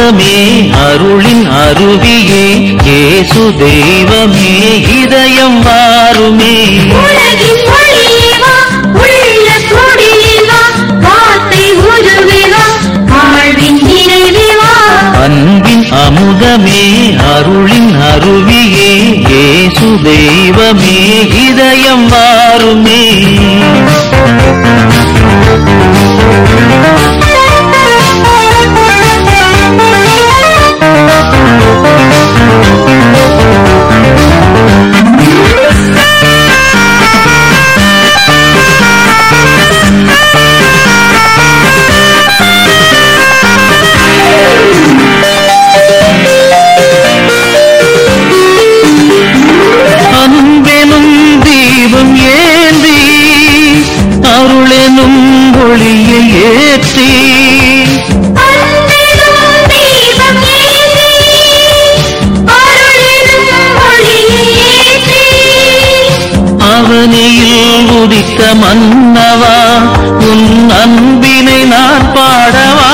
அமுதமே அருளின் அருவியே இயேசு தெய்வமே இதயம் வாருமே உலகின் ஒளியே வா, உள்ள கொடியே வா, வார்த்தை உருவே வா, வாழ்வின் நிறைவே வா. அன்பின் அமுதமே அருளின் அருவியே இயேசு தெய்வமே இதயம் வாருமே அன்பெனும் தீபம் ஏந்தி அருளெனும் ஒளியை ஏற்றி அன்பினும் தீபம் ஏந்தி, அருளினும் ஒளியை ஏற்றி, அவனியில் உதித்த மன்னவா உன் அன்பினை நான் பாடவா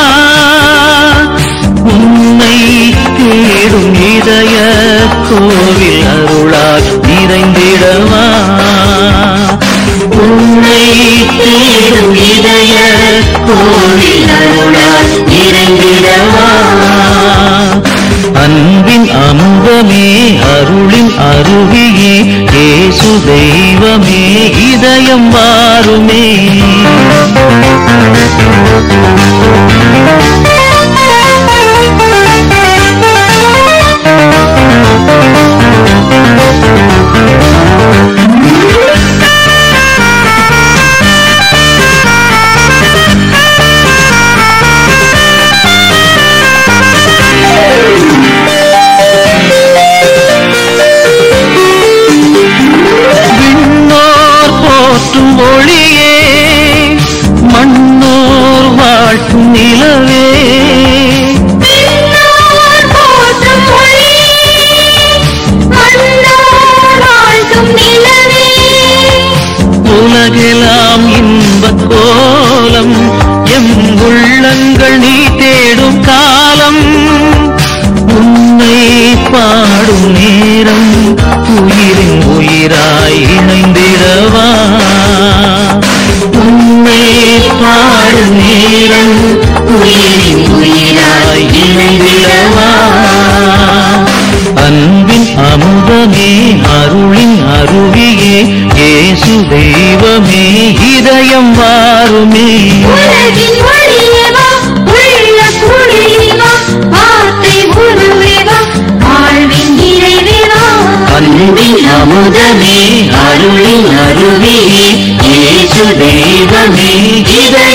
உன்னை தேடும் இதய கோவில் அருளால் நிறைந்திடவா உன்னை தேடும் இதய கோவில் அருளால் நிறைந்திடவா அன்பின் அமுதமே அருளின் அருவியே இயேசு தெய்வமே இதயம் வாருமே விண்ணோர் போற்றும் ஒளியே மண்ணோர் வாழ்த்தும் நிலவே விண்ணோர் போற்றும் ஒளியே, மண்ணோர் வாழ்த்தும் நிலவே, உலகெல்லாம் இன்பக் கோலம் எம் உள்ளங்கள் நீ தேடும் காலம் உன்னை பாடும் நேரம் உயிரின் உயிராய் இணைந்திடவா உன்னை பாடும் நேரம் உயிரின் உயிராய் இணைந்திடவா அன்பின் அமுதமே அருளின் அருவியே இயேசு தெய்வமே இதயம் வாருமே உலகின் ஒளியே வா, உள்ள குடியே வா, வார்த்தை உருவே வா, வாழ்வின் நிறைவே வா. அன்பின் அமுதமே அருளின் அருவியே இயேசு தெய்வமே இதயம்